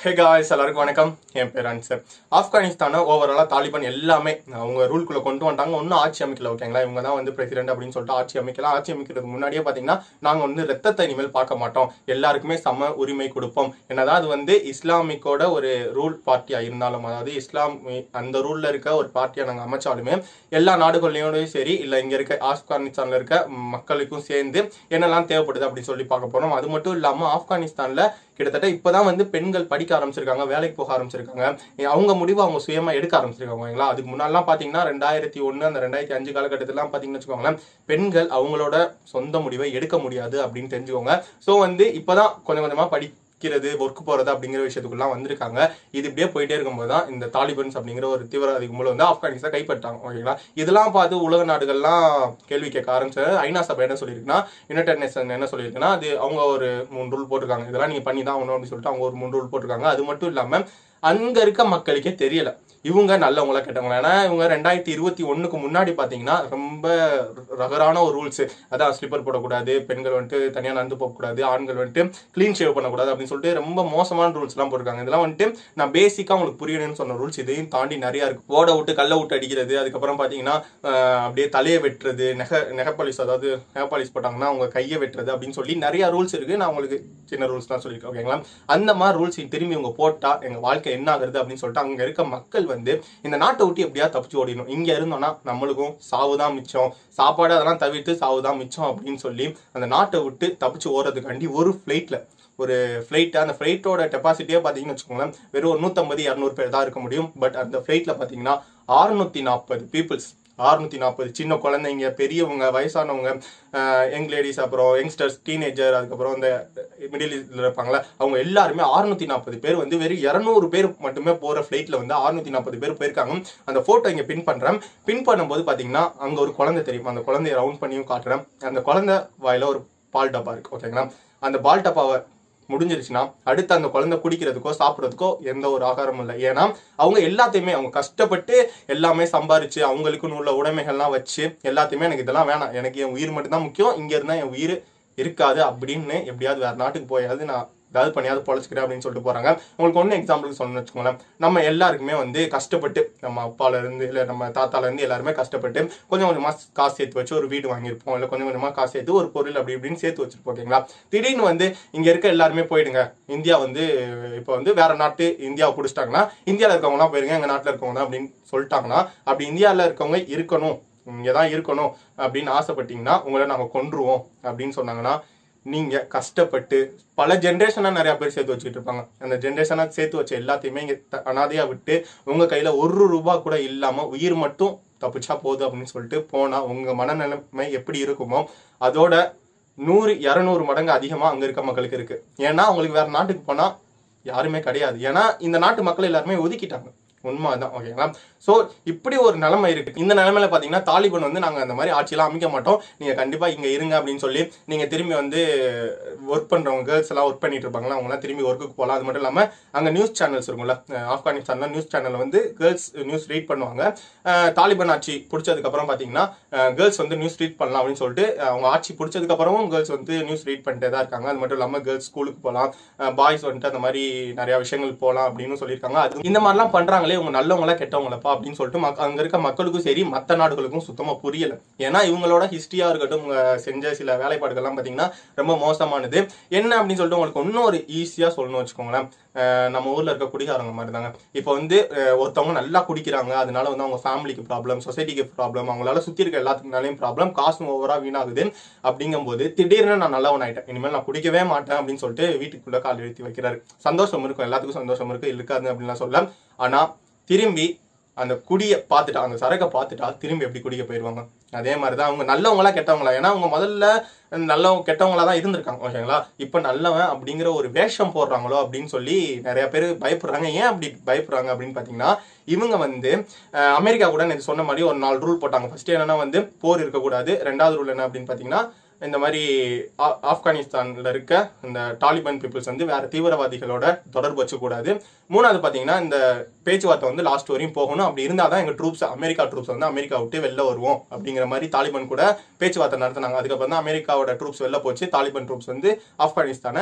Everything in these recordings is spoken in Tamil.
ஹே காய்ஸ் எல்லாருக்கும் வணக்கம் என் பேர் அன்சர் ஆப்கானிஸ்தானை ஓவராலாக தாலிபான் எல்லாமே அவங்க ரூல்குள்ளே கொண்டு வந்துட்டாங்க ஒன்றும் ஆட்சி அமைக்கல ஓகேங்களா இவங்க தான் வந்து பிரசிடென்ட் அப்படின்னு சொல்லிட்டு ஆட்சி அமைக்கலாம் ஆட்சி அமைக்கிறதுக்கு முன்னாடியே பார்த்தீங்கன்னா நாங்கள் வந்து ரத்தத்தை இனிமேல் பார்க்க மாட்டோம் எல்லாருக்குமே சம உரிமை கொடுப்போம் என்னதான் அது வந்து இஸ்லாமிக்கோட ஒரு ரூல் பார்ட்டியாக இருந்தாலும் அதாவது இஸ்லாம் அந்த ரூலில் இருக்க ஒரு பார்ட்டியை நாங்கள் அமைச்சாலுமே எல்லா நாடுகள்லையும் சரி இல்லை இங்கே இருக்க ஆப்கானிஸ்தானில் இருக்க மக்களுக்கும் சேர்ந்து என்னெல்லாம் தேவைப்படுது அப்படின்னு சொல்லி பார்க்க போகிறோம் அது மட்டும் இல்லாமல் ஆப்கானிஸ்தானில் கிட்டத்தட்ட இப்போதான் வந்து பெண்கள் படிக்க ஆரம்பிச்சிருக்காங்க வேலைக்கு போக ஆரம்பிச்சிருக்காங்க அவங்க முடிவு அவங்க சுயமா எடுக்க ஆரம்பிச்சிருக்காங்க ஓகேங்களா அதுக்கு முன்னாடிலாம் பாத்தீங்கன்னா ரெண்டாயிரத்தி ஒன்று அந்த ரெண்டாயிரத்தி அஞ்சு காலகட்டத்திலாம் பாத்தீங்கன்னு வச்சுக்கோங்களேன் பெண்கள் அவங்களோட சொந்த முடிவை எடுக்க முடியாது அப்படின்னு தெரிஞ்சுக்கோங்க ஸோ வந்து இப்போதான் கொஞ்சம் கொஞ்சமா படிக்கிறது ஒர்க் போறது அப்படிங்கிற விஷயத்துக்குலாம் வந்திருக்காங்க இது இப்படியே போயிட்டே இருக்கும்போது தான் இந்த தாலிபன்ஸ் அப்படிங்கிற ஒரு தீவிரவாதி கும்பல் வந்து ஆப்கானிஸ்தான் கைப்பற்றாங்க ஓகேங்களா இதெல்லாம் பார்த்து உலக நாடுகள்லாம் கேள்வி கேட்க ஆரம்பிச்சது ஐநா சபை என்ன சொல்லியிருக்குன்னா யுனைடெட் நேஷன் என்ன சொல்லியிருக்குன்னா அது அவங்க ஒரு மூணு ரூல் போட்டிருக்காங்க இதெல்லாம் நீங்க பண்ணி தான் ஆகணும் அப்படின்னு சொல்லிட்டு அவங்க ஒரு மூணு ரூல் போட்டிருக்காங்க அது மட்டும் இல்லாம அங்க இருக்க மக்களுக்கே தெரியல இவங்க நல்லவங்களா கெட்டவங்களா ஏன்னா இவங்க ரெண்டாயிரத்தி இருபத்தி ஒண்ணுக்கு முன்னாடி பாத்தீங்கன்னா ரொம்ப ரகரான ஒரு ரூல்ஸ் அதான் ஸ்லிப்பர் போடக்கூடாது பெண்கள் வந்துட்டு தனியா நடந்து போகக்கூடாது ஆண்கள் வந்துட்டு க்ளீன் ஷேவ் பண்ணக்கூடாது அப்படின்னு சொல்லிட்டு ரொம்ப மோசமான ரூல்ஸ் எல்லாம் போட்டிருக்காங்க இதெல்லாம் வந்துட்டு நான் பேசிக்கா உங்களுக்கு புரியணும்னு சொன்ன ரூல்ஸ் இதையும் தாண்டி நிறைய இருக்கு ஓட விட்டு கல்ல விட்டு அடிக்கிறது அதுக்கப்புறம் பாத்தீங்கன்னா ஆஹ், அப்படியே தலையை வெட்டுறது நெக நெகப்பாலிஸ் அதாவது நெகப்பாலிஸ் போட்டாங்கன்னா அவங்க கையை வெட்டுறது அப்படின்னு சொல்லி நிறைய ரூல்ஸ் இருக்கு நான் உங்களுக்கு சின்ன ரூல்ஸ் தான் சொல்லியிருக்கேன் ஓகேங்களா அந்த மாதிரி ரூல்ஸ் திரும்பி இவங்க போட்டா எங்க வாழ்க்கை என்ன ஆகுறது அப்படின்னு சொல்லிட்டு அங்க இருக்க மக்கள் வந்து இந்த நாட்டை விட்டு எப்படியா தப்பிச்சு ஓடிடணும் இங்க இருந்தோம்னா நம்மளுக்கும் சாவு தான் மிச்சம் சாப்பாடு அதெல்லாம் தவிர்த்து சாவு தான் மிச்சம் அப்படின்னு சொல்லி அந்த நாட்டை விட்டு தப்பிச்சு ஓடுறதுக்காண்டி ஒரு ஃபிளைட்ல ஒரு ஃப்ளைட் அந்த ஃப்ளைட்டோட கெப்பாசிட்டியே பார்த்தீங்கன்னு வச்சுக்கோங்களேன் வெறும் ஒரு நூற்றம்பது இரநூறு பேர் தான் இருக்க முடியும் பட் அந்த ஃப்ளைட்டில் பார்த்தீங்கன்னா அறுநூத்தி நாற்பது பீப்புள்ஸ் அறுநூத்தி நாற்பது சின்ன குழந்தைங்க பெரியவங்க வயசானவங்க யங் லேடிஸ் அப்புறம் யங்ஸ்டர்ஸ் டீனேஜர் அதுக்கப்புறம் இந்த மிடில் ஈஸ்டில் இருப்பாங்களே அவங்க எல்லாருமே அறுநூத்தி நாற்பது பேர் வந்து வெறும் இரநூறு பேர் மட்டுமே போகிற ஃப்ளைட்டில் வந்து அறுநூத்தி நாற்பது பேர் போயிருக்காங்க அந்த ஃபோட்டோ இங்கே பின் பண்ணுறேன் பின் பண்ணும்போது பார்த்தீங்கன்னா அங்கே ஒரு குழந்தை தெரியும் அந்த குழந்தைய ரவுண்ட் பண்ணியும் காட்டுறேன் அந்த குழந்தை வாயில ஒரு பால் டப்பா இருக்கு ஓகேங்களா அந்த பால் டப்பாவை முடிஞ்சிருச்சுன்னா அடுத்து அந்த குழந்தை குடிக்கிறதுக்கோ சாப்பிட்றதுக்கோ எந்த ஒரு ஆகாரமும் இல்லை ஏன்னா அவங்க எல்லாத்தையுமே அவங்க கஷ்டப்பட்டு எல்லாமே சம்பாரிச்சு அவங்களுக்குன்னு உள்ள உடைமைகள்லாம் வச்சு எல்லாத்தையுமே எனக்கு இதெல்லாம் வேணாம் எனக்கு என் உயிர் மட்டும்தான் முக்கியம் இங்க இருந்தா என் உயிர் இருக்காது அப்படின்னு எப்படியாவது வேற நாட்டுக்கு போயாவது நான் ஏதாவது பண்ணியாவது பொழைச்சிக்கிறேன் அப்படின்னு சொல்லிட்டு போறாங்க உங்களுக்கு ஒன்று எக்ஸாம்பிள் சொல்லணும்னு வச்சுக்கோங்களேன் நம்ம எல்லாருக்குமே வந்து கஷ்டப்பட்டு நம்ம அப்பால இருந்து இல்லை நம்ம தாத்தால இருந்து எல்லாருமே கஷ்டப்பட்டு கொஞ்சம் கொஞ்சமா காசு சேர்த்து வச்சு ஒரு வீடு வாங்கியிருப்போம் இல்லை கொஞ்சம் கொஞ்சமா காசு சேர்த்து ஒரு பொருள் அப்படி இப்படின்னு சேர்த்து வச்சிருப்போம் ஓகேங்களா திடீர்னு வந்து இங்க இருக்க எல்லாருமே போயிடுங்க இந்தியா வந்து இப்போ வந்து வேற நாட்டு இந்தியாவை பிடிச்சிட்டாங்கன்னா இந்தியாவில் இருக்கவங்கலாம் போயிருங்க எங்க நாட்டில் இருக்கவங்க தான் அப்படின்னு சொல்லிட்டாங்கன்னா அப்படி இந்தியாவில் இருக்கவங்க இருக்கணும் இங்கே தான் இருக்கணும் அப்படின்னு ஆசைப்பட்டீங்கன்னா உங்களை நாங்கள் கொன்றுவோம் அப்படின்னு சொன்னாங்கன்னா நீங்க கஷ்டப்பட்டு பல ஜென்ரேஷனா நிறைய பேர் சேர்த்து வச்சுக்கிட்டு இருப்பாங்க அந்த ஜென்ரேஷனா சேர்த்து வச்ச எல்லாத்தையுமே இங்க த- அனாதையா விட்டு உங்க கையில ஒரு ரூபா கூட இல்லாம உயிர் மட்டும் தப்பிச்சா போதும் அப்படின்னு சொல்லிட்டு போனா உங்க மனநிலைமை எப்படி இருக்குமோ அதோட நூறு இரநூறு மடங்கு அதிகமா அங்க இருக்க மக்களுக்கு இருக்கு ஏன்னா அவங்களுக்கு வேற நாட்டுக்கு போனா யாருமே கிடையாது ஏன்னா இந்த நாட்டு மக்கள் எல்லாருமே ஒதுக்கிட்டாங்க உண்மை அதான் ஓகேங்களா ஸோ இப்படி ஒரு நிலைமை இருக்கு இந்த நிலைமையில பாத்தீங்கன்னா தாலிபான் வந்து நாங்க அந்த மாதிரி ஆட்சியெல்லாம் அமைக்க மாட்டோம் நீங்க கண்டிப்பா இங்க இருங்க அப்படின்னு சொல்லி நீங்க திரும்பி வந்து ஒர்க் பண்றவங்க கேர்ள்ஸ் எல்லாம் ஒர்க் பண்ணிட்டு இருப்பாங்களா அவங்க எல்லாம் திரும்பி ஒர்க்குக்கு போகலாம் அது மட்டும் இல்லாம அங்க நியூஸ் சேனல்ஸ் இருக்கும்ல அஹ் ஆப்கானிஸ்தான்ல நியூஸ் சேனல்ல வந்து கேர்ள்ஸ் நியூஸ் ரீட் பண்ணுவாங்க அஹ் தாலிபான் ஆட்சி பிடிச்சதுக்கு அப்புறம் பாத்தீங்கன்னா கேர்ள்ஸ் வந்து நியூஸ் ரீட் பண்ணலாம் அப்படின்னு சொல்லிட்டு அஹ் அவங்க ஆட்சி பிடிச்சதுக்கு அப்புறமும் கேர்ள்ஸ் வந்து நியூஸ் ரீட் பண்ணிட்டே தான் இருக்காங்க அது மட்டும் இல்லாம கேர்ள்ஸ் ஸ்கூலுக்கு போகலாம் பாய்ஸ் வந்துட்டு அந்த மாதிரி நிறைய விஷயங்கள் போகலாம் அப்படின்னு சொல்லியிருக்காங்க அது இந்த மாதிரிலாம் பண்றாங்களே இவங்க நல்லவங்களா கெட்டவங்களப்பா அப்படின்னு சொல்லிட்டு மக்க- அங்க இருக்க மக்களுக்கும் சரி மத்த நாடுகளுக்கும் சுத்தமா புரியல ஏன்னா இவங்களோட ஹிஸ்டரியா இருக்கட்டும் இவங்க செஞ்ச சில வேலைப்பாடுகள்லாம் பாத்தீங்கன்னா ரொம்ப மோசமானது என்ன அப்படின்னு சொல்லிட்டு உங்களுக்கு இன்னும் ஒரு ஈஸியா சொல்லணும் வச்சுக்கோங்களேன் அஹ் நம்ம ஊர்ல இருக்க குடிகாரங்க மாதிரி தாங்க இப்போ வந்து அஹ் ஒருத்தவங்க நல்லா குடிக்கிறாங்க அதனால வந்து அவங்க ஃபேமிலிக்கு ப்ராப்ளம் சொசைட்டிக்கு ப்ராப்ளம் அவங்களால சுத்தி இருக்க எல்லாத்துக்குனாலையும் ப்ராப்ளம் காசும் ஓவரா வீணாகுது அப்படிங்கும்போது திடீர்னு நான் நல்லவன் ஆயிட்டேன் இனிமேல் நான் குடிக்கவே மாட்டேன் அப்படின்னு சொல்லிட்டு வீட்டுக்குள்ள கால் எழுத்தி வைக்கிறாரு சந்தோஷம் இருக்கும் எல்லாத்துக்கும் சந்தோஷம் இருக்கு இருக்காது அப்படின்லாம் சொல்ல ஆனா திரும்பி அந்த குடியை பார்த்துட்டா அந்த சரக்கை பார்த்துட்டா திரும்பி எப்படி குடிக்க போயிடுவாங்க அதே மாதிரி தான் அவங்க நல்லவங்களா கெட்டவங்களா ஏன்னா அவங்க முதல்ல நல்லவங்க கெட்டவங்களா தான் இருந்திருக்காங்க ஓகேங்களா இப்போ நல்லவன் அப்படிங்கிற ஒரு வேஷம் போடுறாங்களோ அப்படின்னு சொல்லி நிறைய பேர் பயப்படுறாங்க ஏன் அப்படி பயப்படுறாங்க அப்படின்னு பார்த்தீங்கன்னா இவங்க வந்து அஹ், அமெரிக்கா கூட நேற்று சொன்ன மாதிரி ஒரு நாலு ரூல் போட்டாங்க ஃபர்ஸ்ட் என்னன்னா வந்து போர் இருக்கக்கூடாது ரெண்டாவது ரூல் என்ன அப்படின்னு பார்த்தீங்கன்னா இந்த மாதிரி ஆ- ஆப்கானிஸ்தான்ல இருக்க இந்த தாலிபான் பீப்புள்ஸ் வந்து வேற தீவிரவாதிகளோட தொடர்பு வச்சுக்கூடாது மூணாவது பாத்தீங்கன்னா இந்த பேச்சுவார்த்தை வந்து லாஸ்ட் வரையும் போகணும் அப்படி இருந்தால் தான் எங்க ட்ரூப்ஸ் அமெரிக்கா ட்ரூப்ஸ் வந்து அமெரிக்கா விட்டு வெளில வருவோம் அப்படிங்கிற மாதிரி தாலிபான் கூட பேச்சுவார்த்தை நடத்தினாங்க அதுக்கப்புறம் தான் அமெரிக்காவோட ட்ரூப்ஸ் வெளில போச்சு தாலிபான் ட்ரூப்ஸ் வந்து ஆப்கானிஸ்தானை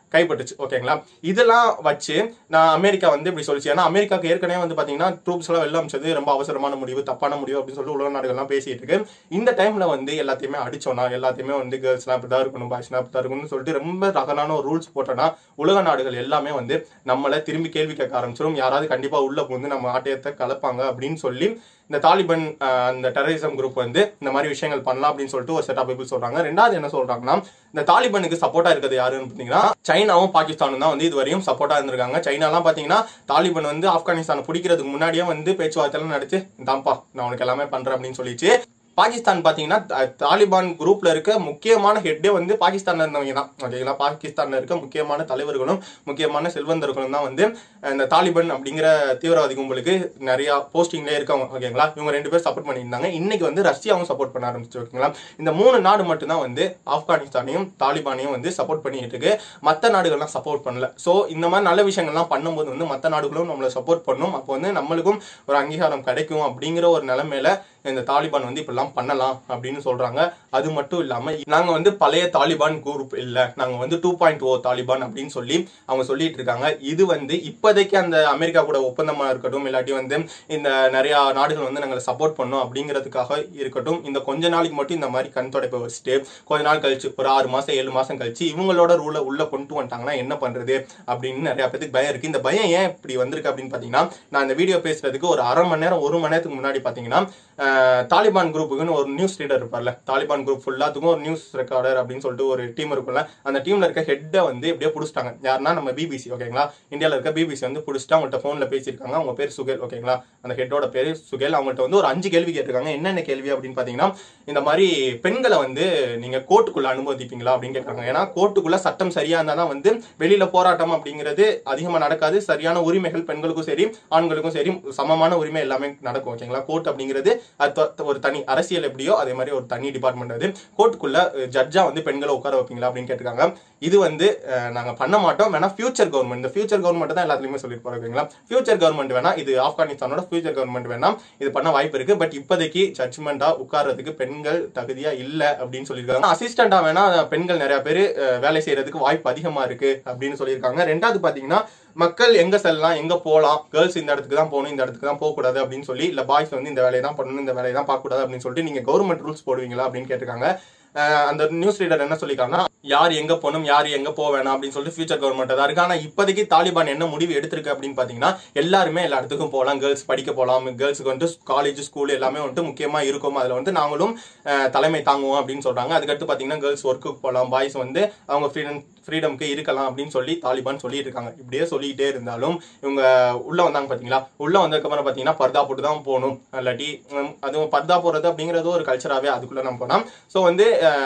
கைப்பற்றுச்சு ஓகேங்களா இதெல்லாம் வச்சு நான் அமெரிக்கா வந்து இப்படி சொல்லிச்சு ஏன்னா அமெரிக்காக்கு ஏற்கனவே வந்து பாத்தீங்கன்னா ட்ரூப்ஸ் எல்லாம் வெளில அமைச்சது ரொம்ப அவசரமான முடிவு தப்பான முடிவு அப்படின்னு சொல்லிட்டு உலக நாடுகள்லாம் பேசிட்டு இருக்கு இந்த டைம்ல வந்து எல்லாத்தையுமே அடிச்சோம்னா எல்லாத்தையுமே வந்து கேர்ள்ஸ்லாம் இப்படிதான் இருக்கணும் பாய்ஸ்லாம் இப்படிதான் இருக்கணும்னு சொல்லிட்டு ரொம்ப ரகனான ஒரு ரூல்ஸ் போட்டோம்னா உலக நாடுகள் எல்லாமே வந்து நம்மளை திரும்பி கேள்வி கேட்க ஆரம்பிச்சிடும் யாராவது கண்டிப்பா உள்ள வந்து நம்ம ஆட்டயத்தை கலப்பாங்க அப்படின்னு சொல்லி இந்த தாலிபன் அஹ், அந்த டெரரிசம் குரூப் வந்து இந்த மாதிரி விஷயங்கள் பண்ணலாம் அப்படின்னு சொல்லிட்டு ஒரு செட் ஆஃப் பீப்புள் சொல்றாங்க ரெண்டாவது என்ன சொல்றாங்கன்னா இந்த தாலிபனுக்கு சப்போர்ட்டா இருக்கிறது யாருன்னு பார்த்தீங்கன்னா சைனாவும் பாகிஸ்தானும் தான் வந்து இதுவரையும் சப்போர்ட்டா இருந்திருக்காங்க சைனாலாம் பாத்தீங்கன்னா தாலிபன் வந்து ஆப்கானிஸ்தானை பிடிக்கிறதுக்கு முன்னாடியே வந்து பேச்சுவார்த்தை நடத்தி தான்ப்பா நான் உனக்கு எல்லாமே பண்றேன் அப்படின்னு சொல்லிச்சு பாகிஸ்தான் பாத்தீங்கன்னா த- தாலிபான் குரூப்ல இருக்க முக்கியமான ஹெட்டே வந்து பாகிஸ்தான்ல இருந்தவங்க தான் ஓகேங்களா பாகிஸ்தான்ல இருக்க முக்கியமான தலைவர்களும் முக்கியமான செல்வந்தர்களும் தான் வந்து அஹ், இந்த தாலிபான் அப்படிங்கிற தீவிரவாதி கும்பலுக்கு நிறைய போஸ்டிங்ல இருக்கவங்க ஓகேங்களா இவங்க ரெண்டு பேரும் சப்போர்ட் பண்ணியிருந்தாங்க இன்னைக்கு வந்து ரஷ்யாவும் சப்போர்ட் பண்ண ஆரம்பிச்சு ஓகேங்களா இந்த மூணு நாடு மட்டும்தான் வந்து ஆப்கானிஸ்தானையும் தாலிபானையும் வந்து சப்போர்ட் பண்ணிட்டு இருக்கு மற்ற நாடுகள்லாம் சப்போர்ட் பண்ணல ஸோ இந்த மாதிரி நல்ல விஷயங்கள்லாம் பண்ணும்போது வந்து மற்ற நாடுகளும் நம்மளை சப்போர்ட் பண்ணும் அப்போ வந்து நம்மளுக்கும் ஒரு அங்கீகாரம் கிடைக்கும் அப்படிங்கிற ஒரு நிலைமையில இந்த தாலிபான் வந்து இப்படிலாம் பண்ணலாம் அப்படின்னு சொல்றாங்க அது மட்டும் இல்லாம நாங்க வந்து பழைய தாலிபான் குரூப் இல்ல நாங்க வந்து டூ பாயிண்ட் ஓ தாலிபான் அப்படின்னு சொல்லி அவங்க சொல்லிட்டு இருக்காங்க இது வந்து இப்போதைக்கு அந்த அமெரிக்கா கூட ஒப்பந்தமா இருக்கட்டும் இல்லாட்டி வந்து இந்த நிறைய நாடுகள் வந்து நாங்களை சப்போர்ட் பண்ணோம் அப்படிங்கிறதுக்காக இருக்கட்டும் இந்த கொஞ்ச நாளைக்கு மட்டும் இந்த மாதிரி கண் துடைப்பை வச்சுட்டு கொஞ்ச நாள் கழிச்சு ஒரு ஆறு மாசம் ஏழு மாசம் கழிச்சு இவங்களோட ரூலை உள்ள கொண்டு வந்துட்டாங்கன்னா என்ன பண்றது அப்படின்னு நிறைய பேருக்கு பயம் இருக்கு இந்த பயம் ஏன் இப்படி வந்திருக்கு அப்படின்னு பாத்தீங்கன்னா நான் இந்த வீடியோ பேசுறதுக்கு ஒரு அரை மணி நேரம் ஒரு மணி நேரத்துக்கு முன்னாடி பாத்தீங்கன்னா அஹ், தாலிபான் குரூப்புக்குன்னு ஒரு நியூஸ் ரீடர் இருப்பார்ல தாலிபான் குரூப் ஃபுல்லாத்துக்கும் ஒரு நியூஸ் ரெக்கார்டர் அப்படின்னு சொல்லிட்டு ஒரு டீம் இருக்கும்ல அந்த டீம்ல இருக்க ஹெட்டை வந்து எப்படியோ பிடிச்சிட்டாங்க யாருன்னா நம்ம பிபிசி ஓகேங்களா இந்தியாவில் இருக்க பிபிசி வந்து பிடிச்சிட்டு அவங்கள்ட்ட ஃபோனில் பேசியிருக்காங்க அவங்க பேர் சுகேல் ஓகேங்களா அந்த ஹெட்டோட பேர் சுகேல் அவங்கள்ட்ட வந்து ஒரு அஞ்சு கேள்வி கேட்டிருக்காங்க என்னென்ன கேள்வி அப்படின்னு பார்த்தீங்கன்னா இந்த மாதிரி பெண்களை வந்து நீங்க கோர்ட்டுக்குள்ள அனுமதிப்பீங்களா அப்படின்னு கேட்குறாங்க ஏன்னா கோர்ட்டுக்குள்ள சட்டம் சரியா இருந்தால் தான் வந்து வெளியில போராட்டம் அப்படிங்கிறது அதிகமாக நடக்காது சரியான உரிமைகள் பெண்களுக்கும் சரி ஆண்களுக்கும் சரி சமமான உரிமை எல்லாமே நடக்கும் ஓகேங்களா கோர்ட் அப்படிங்கிறது அது தொ- ஒரு தனி அரசியல் எப்படியோ அதே மாதிரி ஒரு தனி டிபார்ட்மெண்ட் அது கோர்ட்டுக்குள்ள ஜட்ஜா வந்து பெண்களை உட்கார வைப்பீங்களா அப்படின்னு கேட்டிருக்காங்க இது வந்து அஹ், நாங்க பண்ண மாட்டோம் வேணா ஃபியூச்சர் கவர்மெண்ட் இந்த ஃபியூச்சர் கவர்மெண்ட் தான் எல்லாத்துலயுமே சொல்லிட்டு போறோம் ஓகேங்களா ஃபியூச்சர் கவர்மெண்ட் வேணா இது ஆப்கானிஸ்தானோட ஃபியூச்சர் கவர்மெண்ட் வேணா இது பண்ண வாய்ப்பு இருக்கு பட் இப்போதைக்கு ஜட்ஜ்மெண்டா உட்கார்றதுக்கு பெண்கள் தகுதியா இல்ல அப்படின்னு சொல்லியிருக்காங்க அசிஸ்டண்டா வேணா பெண்கள் நிறைய பேர் வேலை செய்யறதுக்கு வாய்ப்பு அதிகமா இருக்கு அப்படின்னு சொல்லியிருக்காங்க ரெண்டாவது பாத்தீங்கன்னா மக்கள் எங்க செல்லலாம் எங்க போகலாம் கேர்ள்ஸ் இந்த இடத்துக்கு தான் போகணும் இந்த இடத்துக்கு தான் போகக்கூடாது அப்படின்னு சொல்லி இல்ல பாய்ஸ் வந்து இந்த வேலையை தான் பண்ணணும் இந்த வேலையை தான் பார்க்கக்கூடாது அப்படின்னு சொல்லிட்டு நீங்க கவர்மெண்ட் ரூல்ஸ் போடுவீங்களா அப்படின்னு கேட்டிருக்காங்க அஹ் அந்த நியூஸ் ரீடர் என்ன சொல்லியிருக்காங்கன்னா யார் எங்க போகணும் யார் எங்க போக வேணாம் அப்படின்னு சொல்லிட்டு ஃபியூச்சர் கவர்மெண்ட் தான் இருக்கு ஆனா இப்போதைக்கு தாலிபான் என்ன முடிவு எடுத்திருக்கு அப்படின்னு பாத்தீங்கன்னா எல்லாருமே எல்லா இடத்துக்கும் போகலாம் கேர்ள்ஸ் படிக்க போகலாம் கேர்ள்ஸுக்கு வந்து காலேஜ் ஸ்கூல் எல்லாமே வந்துட்டு முக்கியமா இருக்கும் அதுல வந்து நாங்களும் அஹ், தலைமை தாங்குவோம் அப்படின்னு சொல்றாங்க அதுக்கடுத்து பாத்தீங்கன்னா கேர்ள்ஸ் ஒர்க்குக்கு போகலாம் பாய்ஸ் வந்து அவங்க ஃப்ரீடம் ஃப்ரீடம்க்கு இருக்கலாம் அப்படின்னு சொல்லி தாலிபான் சொல்லிட்டு இருக்காங்க இப்படியே சொல்லிக்கிட்டே இருந்தாலும் இவங்க உள்ள வந்தாங்க பாத்தீங்களா உள்ள வந்ததுக்கப்புறம் பாத்தீங்கன்னா பர்தா போட்டு தான் போகணும் இல்லாட்டி உம், அதுவும் பர்தா போடுறது அப்படிங்கிறது ஒரு கல்ச்சராகவே அதுக்குள்ள நம்ம போனோம் ஸோ வந்து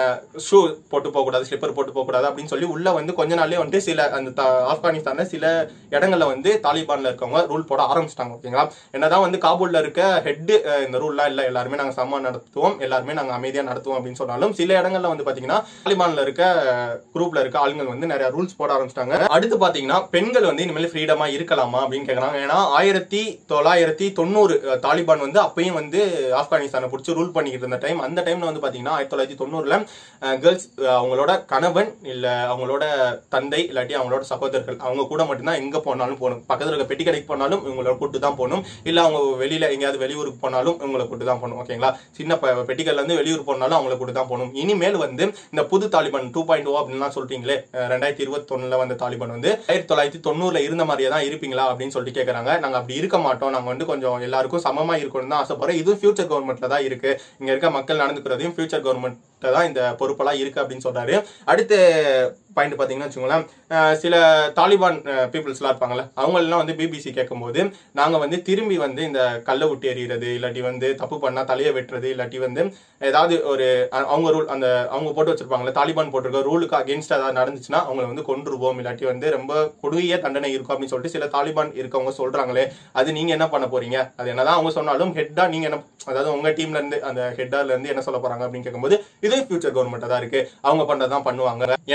ஷூ போட்டு போகக்கூடாது ஸ்லிப்பர் போட்டு போகக்கூடாது அப்படின்னு சொல்லி உள்ள வந்து கொஞ்ச நாள்லயே வந்து சில அந்த த- ஆப்கானிஸ்தான்ல சில இடங்கள்ல வந்து தாலிபான்ல இருக்கவங்க ரூல் போட ஆரம்பிச்சிட்டாங்க ஓகேங்களா என்னதான் வந்து காபூல்ல இருக்க ஹெட் இந்த ரூல்லாம் இல்ல எல்லாருமே நாங்க சமமா நடத்துவோம் எல்லாருமே நாங்க அமைதியா நடத்துவோம் அப்படின்னு சொன்னாலும் சில இடங்கள்ல வந்து பாத்தீங்கன்னா தாலிபான்ல இருக்க குரூப்ல இருக்க ஆளுங்க வந்து நிறைய ரூல்ஸ் போட ஆரம்பிச்சிட்டாங்க அடுத்து பாத்தீங்கன்னா பெண்கள் வந்து இனிமேல் ஃப்ரீடமா இருக்கலாமா அப்படின்னு கேக்குறாங்க ஏன்னா ஆயிரத்தி தொள்ளாயிரத்தி தொண்ணூறு அஹ், தாலிபான் வந்து அப்பயும் வந்து ஆப்கானிஸ்தானை பிடிச்சி ரூல் பண்ணிக்கிட்டு இருந்த டைம் அந்த டைம்ல வந்து பாத்தீங்கன்னா ஆயிரத்தி தொள்ளாயிரத்தி தொண்ணூறுல கேர்ள்ஸ் அவங்களோட கணவன் இல்ல அவங்களோட தந்தை இல்லாட்டி அவங்களோட சகோதரர்கள் அவங்க கூட மட்டும்தான் எங்க போனாலும் போகணும் பக்கத்துல இருக்க பெட்டி கடைக்கு போனாலும் இவங்களோட கூட்டு தான் போகணும் இல்ல அவங்க வெளியில எங்கேயாவது வெளியூருக்கு போனாலும் இவங்களை கூட்டு தான் போகணும் ஓகேங்களா சின்ன ப- பெட்டிகள்ல இருந்து வெளியூர் போனாலும் அவங்கள கூட்டு தான் போகணும் இனிமேல் வந்து இந்த புது தாலிபான் டூ பாயிண்ட் ஓ அப்படின்லாம் சொல்றீங்களே அஹ் ரெண்டாயிரத்தி இருபத்தொன்னுல வந்த தாலிபான் வந்து ஆயிரத்தி தொள்ளாயிரத்தி தொண்ணூறுல இருந்த மாதிரியே தான் இருப்பீங்களா அப்படின்னு சொல்லிட்டு கேக்குறாங்க நாங்க அப்படி இருக்க மாட்டோம் நாங்க வந்து கொஞ்சம் எல்லாருக்கும் சமமா இருக்கணும்னு தான் ஆசைப்படுறோம் இதுவும் ஃபியூச்சர் கவர்மெண்ட்ல தான் இருக்கு இங்க இருக்க மக்கள் நடந்துக்கிறதையும் ஃபியூச்சர் கவர்மெண்ட் தான் இந்த பொறுப்பெல்லாம் இருக்கு அப்படின்னு சொல்றாரு அடுத்த பாயிண்ட் பாத்தீங்கன்னா வச்சுக்கோங்களேன் அஹ் சில தாலிபான் பீப்புள்ஸ்லாம் இருப்பாங்கல்ல அவங்க எல்லாம் வந்து பிபிசி கேட்கும்போது நாங்க வந்து திரும்பி வந்து இந்த கல்லை விட்டு எறிகிறது இல்லாட்டி வந்து தப்பு பண்ணா தலையை வெட்டுறது இல்லாட்டி வந்து ஏதாவது ஒரு அ- அவங்க ரூல் அந்த அவங்க போட்டு வச்சிருப்பாங்கல்ல தாலிபான் போட்டிருக்க ரூலுக்கு அகேன்ஸ்ட் ஏதாவது நடந்துச்சுன்னா அவங்கள வந்து கொன்றுவோம் இல்லாட்டி வந்து ரொம்ப கொடிய தண்டனை இருக்கும் அப்படின்னு சொல்லிட்டு சில தாலிபான் இருக்கவங்க சொல்றாங்களே அது நீங்க என்ன பண்ண போறீங்க அது என்னதான் அவங்க சொன்னாலும் ஹெட்டா நீங்க என்ன அதாவது உங்க டீம்ல இருந்து அந்த ஹெட்டால இருந்து என்ன சொல்ல போறாங்க அப்படின்னு கேட்கும்போது இது ஃபியூச்சர் கவர்மெண்ட் தான் இருக்கு அவங்க பண்றதுதான் பண்ணுவாங்க என்னதான் வந்து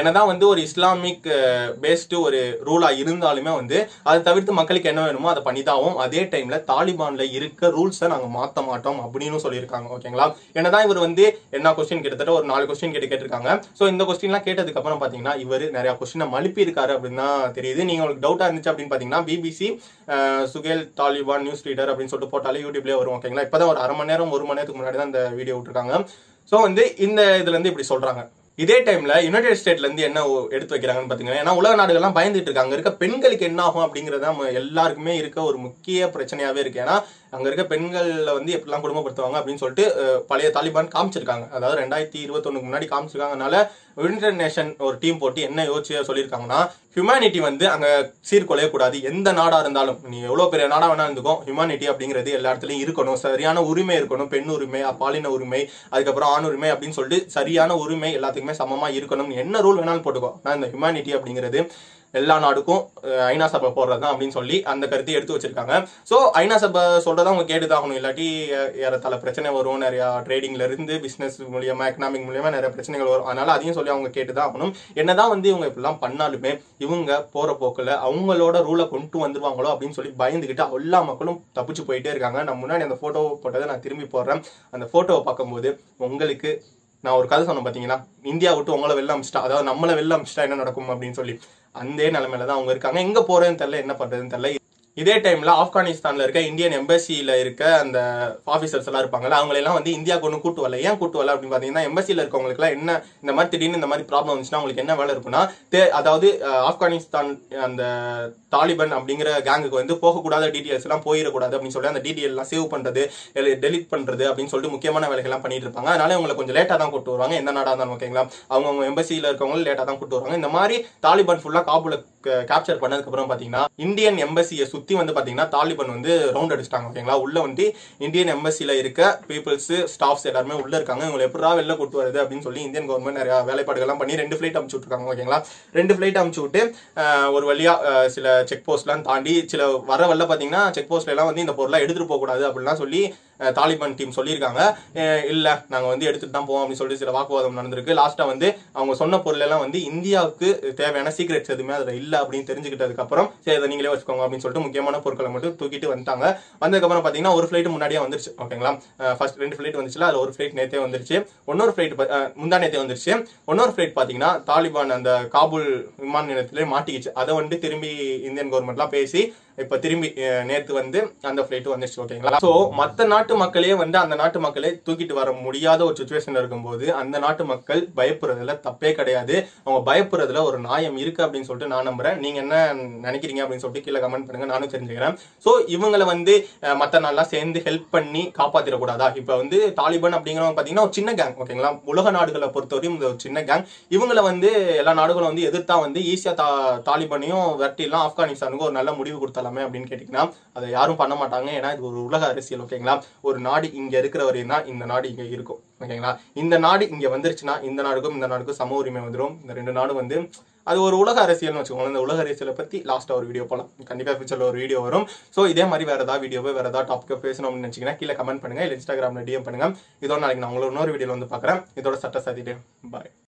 வந்து ஒரு இஸ்லாமிக் பேஸ்டு ஒரு ரூலா இருந்தாலுமே வந்து அதை தவிர்த்து மக்களுக்கு என்ன வேணுமோ அதை பண்ணிதாவும் அதே டைம்ல தாலிபான்ல இருக்க ரூல்ஸை நாங்க மாத்த மாட்டோம் அப்படின்னு சொல்லியிருக்காங்க ஓகேங்களா என்னதான் இவர் வந்து என்ன கொஸ்டின் கிட்டத்தட்ட ஒரு நாலு கொஸ்டின் கேட்டு கேட்டிருக்காங்க ஸோ இந்த கொஸ்டின்லாம் கேட்டதுக்கு அப்புறம் பாத்தீங்கன்னா இவர் நிறைய கொஸ்டினை மழுப்பி இருக்காரு அப்படின்னு தான் தெரியுது நீங்க உங்களுக்கு டவுட்டா இருந்துச்சு அப்படின்னு பாத்தீங்கன்னா பிபிசி சுகேல் தாலிபான் நியூஸ் ரீடர் அப்படின்னு சொல்லிட்டு போட்டாலே யூடியூப்லேயே வரும் ஓகேங்களா இப்பதான் ஒரு அரை மணி நேரம் ஒரு மணி நேரத்துக்கு முன்னாடி தான் இந்த வீடியோ விட்டுருக்காங்க ஸோ வந்து இந்த இதுல இருந்து இப்படி சொல்றாங்க இதே டைம்ல யுனைடெட் ஸ்டேட்ல இருந்து என்ன ஒ- எடுத்து வைக்கிறாங்கன்னு பாத்தீங்கன்னா ஏன்னா உலக நாடுகள்லாம் பயந்துட்டு இருக்காங்க அங்க இருக்க பெண்களுக்கு என்ன ஆகும் அப்படிங்கறது நம்ம எல்லாருக்குமே இருக்க ஒரு முக்கிய பிரச்சனையாவே இருக்கு ஏன்னா அங்க இருக்க பெண்கள்ல வந்து எப்படிலாம் குடும்பப்படுத்துவாங்க அப்படின்னு சொல்லிட்டு அஹ், பழைய தாலிபான் காமிச்சிருக்காங்க அதாவது ரெண்டாயிரத்தி இருபத்தொன்னுக்கு முன்னாடி காமிச்சிருக்காங்கனால யுனைடெட் நேஷன் ஒரு டீம் போட்டு என்ன யோசிச்சு சொல்லியிருக்காங்கன்னா ஹியூமனிட்டி வந்து அங்க சீர்குலைய கூடாது எந்த நாடா இருந்தாலும் நீ எவ்வளவு பெரிய நாடா வேணா இருந்துக்கும் ஹியூமனிட்டி அப்படிங்கிறது எல்லா இடத்துலயும் இருக்கணும் சரியான உரிமை இருக்கணும் பெண் உரிமை பாலின உரிமை அதுக்கப்புறம் ஆண் உரிமை அப்படின்னு சொல்லிட்டு சரியான உரிமை எல்லாத்துக்குமே சமமா இருக்கணும் என்ன ரூல் வேணாலும் போட்டுக்கோ நான் இந்த ஹியூமனிட்டி அப்படிங்கிறது எல்லா நாடுக்கும் அஹ், ஐநா சபை போடுறதுதான் அப்படின்னு சொல்லி அந்த கருத்தை எடுத்து வச்சிருக்காங்க ஸோ ஐநா சபை சொல்றதை அவங்க கேட்டுதான் ஆகணும் இல்லாட்டி அஹ், ஏறத்தாழ பிரச்சனை வரும் நிறைய ட்ரேடிங்ல இருந்து பிசினஸ் மூலியமா எக்கனாமிக் மூலியமா நிறைய பிரச்சனைகள் வரும் அதனால அதையும் சொல்லி அவங்க கேட்டுதான் ஆகணும் என்னதான் வந்து இவங்க இப்படிலாம் பண்ணாலுமே இவங்க போற போக்குல அவங்களோட ரூலை கொண்டு வந்துருவாங்களோ அப்படின்னு சொல்லி பயந்துகிட்டு எல்லா மக்களும் தப்பிச்சு போயிட்டே இருக்காங்க நான் முன்னாடி அந்த போட்டோ போட்டதை நான் திரும்பி போடுறேன் அந்த போட்டோவை பார்க்கும்போது உங்களுக்கு நான் ஒரு கதை சொன்னேன் பாத்தீங்களா இந்தியா விட்டு உங்களை வெளில அமிச்சிட்டா அதாவது நம்மளை வெளில அமிச்சிட்டா என்ன நடக்கும் அப்படின்னு சொல்லி அந்த நிலைமையில தான் அவங்க இருக்காங்க எங்க போறதுன்னு தெரியல என்ன பண்றதுன்னு தெரியல இதே டைம்ல ஆப்கானிஸ்தான்ல இருக்க இந்தியன் எம்பசியில இருக்க அந்த ஆபீசர்ஸ் எல்லாம் இருப்பாங்கல்ல அவங்க எல்லாம் வந்து இந்தியாவுக்கு ஒன்றும் கூட்டு வரல ஏன் கூட்டு வரல அப்படின்னு பாத்தீங்கன்னா எம்பசியில இருக்கவங்களுக்கு எல்லாம் என்ன இந்த மாதிரி திடீர்னு இந்த மாதிரி ப்ராப்ளம் வந்துச்சுன்னா உங்களுக்கு என்ன வேலை இருக்குன்னா தே- அதாவது அஹ், ஆப்கானிஸ்தான் அந்த தாலிபன் அப்படிங்கிற கேங்குக்கு வந்து போகக்கூடாத டீடைல்ஸ் எல்லாம் போயிடக்கூடாது அப்படின்னு சொல்லி அந்த டீடைல் எல்லாம் சேவ் பண்றது டெலிட் பண்றது அப்படின்னு சொல்லிட்டு முக்கியமான வேலைகள்லாம் பண்ணிட்டு இருப்பாங்க அதனால உங்களை கொஞ்சம் லேட்டா தான் கூட்டு வருவாங்க எந்த நாடா இருந்தாலும் ஓகேங்களா அவங்க எம்பசியில இருக்கவங்க லேட்டா தான் கூட்டு வருவாங்க இந்த மாதிரி தாலிபான் ஃபுல்லா காபூல கேப்சர் பண்ணதுக்கு அப்புறம் பாத்தீங்கன்னா இந்தியன் எம்பசியை சுத்தி வந்து பாத்தீங்கன்னா தாலிபான் வந்து ரவுண்ட் அடிச்சிட்டாங்க ஓகேங்களா உள்ள வந்து இந்தியன் எம்பசில இருக்க பீப்புள்ஸ் ஸ்டாஃப்ஸ் எல்லாருமே உள்ள இருக்காங்க இவங்களை எப்படா வெளில கூட்டு வருது அப்படின்னு சொல்லி இந்தியன் கவர்மெண்ட் நிறைய வேலைப்பாடுகள்லாம் பண்ணி ரெண்டு ஃபிளைட் அமுச்சு விட்டுருக்காங்க ஓகேங்களா ரெண்டு ஃபிளைட் அமுச்சு விட்டு அஹ், ஒரு வழியா அஹ், சில செக் போஸ்ட்லாம் தாண்டி சில வர வரல பாத்தீங்கன்னா செக் போஸ்ட்ல எல்லாம் வந்து இந்த பொருளை எடுத்துட்டு போக கூடாது அப்படிலாம் சொல்லி அஹ், தாலிபான் டீம் சொல்லியிருக்காங்க அஹ், இல்ல நாங்க வந்து எடுத்துட்டு தான் போவோம் அப்படின்னு சொல்லி சில வாக்குவாதம் நடந்திருக்கு லாஸ்டா வந்து அவங்க சொன்ன பொருள் எல்லாம் வந்து இந்தியாவுக்கு தேவையான சீக்ரெட்ஸ் எதுவுமே அதுல இல்ல அப்படின்னு தெரிஞ்சுக்கிட்டதுக்கு அப்புறம் சரி அதை நீங்களே வச்சுக்கோங்க அப்படின்னு சொல்லிட்டு முக்கியமான பொருட்களை மட்டும் தூக்கிட்டு வந்துட்டாங்க வந்ததுக்கு அப்புறம் பாத்தீங்கன்னா ஒரு ஃபிளைட் முன்னாடியே வந்துருச்சு ஓகேங்களா ஃபர்ஸ்ட் ரெண்டு ஃபிளைட் வந்துச்சுல அதுல ஒரு ஃபிளைட் நேத்தே வந்துருச்சு இன்னொரு ஃபிளைட் முந்தா நேத்தே வந்துருச்சு இன்னொரு ஃபிளைட் பாத்தீங்கன்னா தாலிபான் அந்த காபூல் விமான நிலையத்திலே மாட்டிக்கிச்சு அதை வந்து திரும்பி இந்தியன் கவர்மெண்ட்லாம் பேசி இப்ப திரும்பி அஹ், நேத்து வந்து அந்த ஃபிளைட் வந்துருச்சு ஓகேங்களா சோ மத்த நாட்டு மக்களே வந்து அந்த நாட்டு மக்களே தூக்கிட்டு வர முடியாத ஒரு சுச்சுவேஷன்ல இருக்கும்போது அந்த நாட்டு மக்கள் பயப்படுறதுல தப்பே கிடையாது அவங்க பயப்படுறதுல ஒரு நியாயம் இருக்கு அப்படின்னு சொல்லிட்டு நான் நம்புறேன் நீங்க என்ன நினைக்கிறீங்க அப்படின்னு சொல்லிட்டு கீழே கமெண்ட் பண்ணுங்க நானும் தெரிஞ்சுக்கிறேன் சோ இவங்களை வந்து அஹ், மத்த நாள்லாம் சேர்ந்து ஹெல்ப் பண்ணி காப்பாத்திடக்கூடாதா இப்ப வந்து தாலிபான் அப்படிங்கிறவங்க பாத்தீங்கன்னா ஒரு சின்ன கேங் ஓகேங்களா உலக நாடுகளை பொறுத்தவரையும் இந்த ஒரு சின்ன கேங் இவங்களை வந்து எல்லா நாடுகளும் வந்து எதிர்த்தா வந்து ஈஸியா தா தாலிபானையும் விரட்டிலாம் ஆப்கானிஸ்தானுக்கு ஒரு நல்ல முடிவு கொடுத்தலாமே அப்படின்னு கேட்டீங்கன்னா அதை யாரும் பண்ண மாட்டாங்க ஏன்னா இது ஒரு உலக அரசியல் ஓகேங்களா ஒரு நாடு இங்க இருக்கிற வரையும் தான் இந்த நாடு இங்க இருக்கும் ஓகேங்களா இந்த நாடு இங்க வந்துருச்சுன்னா இந்த நாடுக்கும் இந்த நாடுக்கும் சம உரிமை வந்துடும் இந்த ரெண்டு நாடும் வந்து அது ஒரு உலக அரசியல்னு வச்சுக்கோங்களேன் இந்த உலக அரசியலை பத்தி லாஸ்டா ஒரு வீடியோ போலாம் கண்டிப்பா ஃபியூச்சர்ல ஒரு வீடியோ வரும் சோ இதே மாதிரி வேற ஏதாவது வீடியோவோ வேற ஏதாவது டாபிக் பேசணும் அப்படின்னு நினைச்சீங்கன்னா கீழே கமெண்ட் பண்ணுங்க இல்ல இன்ஸ்டாகிராம்ல டிஎம் பண்ணுங்க இதோட நாளைக்கு நான் உங்களோட இன்னொரு வீடியோல வந்து பாக்குறேன் இதோட சட்ட சாத்திட்டு பாய்